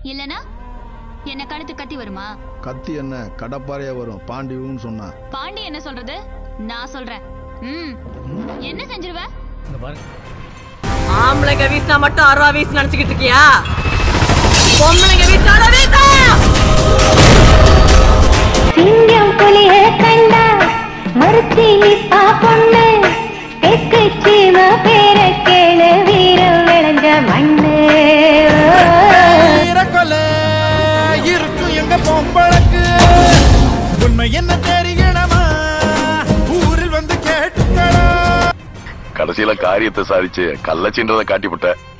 இல்லனா என்ன கழுத்து கத்தி வருமா கத்தி என்ன கடப்பாறையா வரும் பாண்டியும் சொன்னா பாண்டி என்ன சொல்றது நான் சொல்றேன் ம் என்ன செஞ்சிருவ ஆம்பளைங்க வீசினா மட்டும் அருவா வீசி நினைச்சுக்கிட்டு இருக்கியா பொம்பளைங்க வீசினா வீசா சிங்கம் புலிய கண்டா மறுத்தி நிப்பா பொண்ணு தெற்கு சீம பேர கேளு வீரம் விளைஞ்ச மண்ணு கொல இருக்கும் எங்க பொம்பளக்கு உண்மை என்ன தெரியணுமா ஊரில் வந்து கேட்டுக்கடா கடைசியில காரியத்தை சாதிச்சு கள்ளச்சின்றதை காட்டிவிட்ட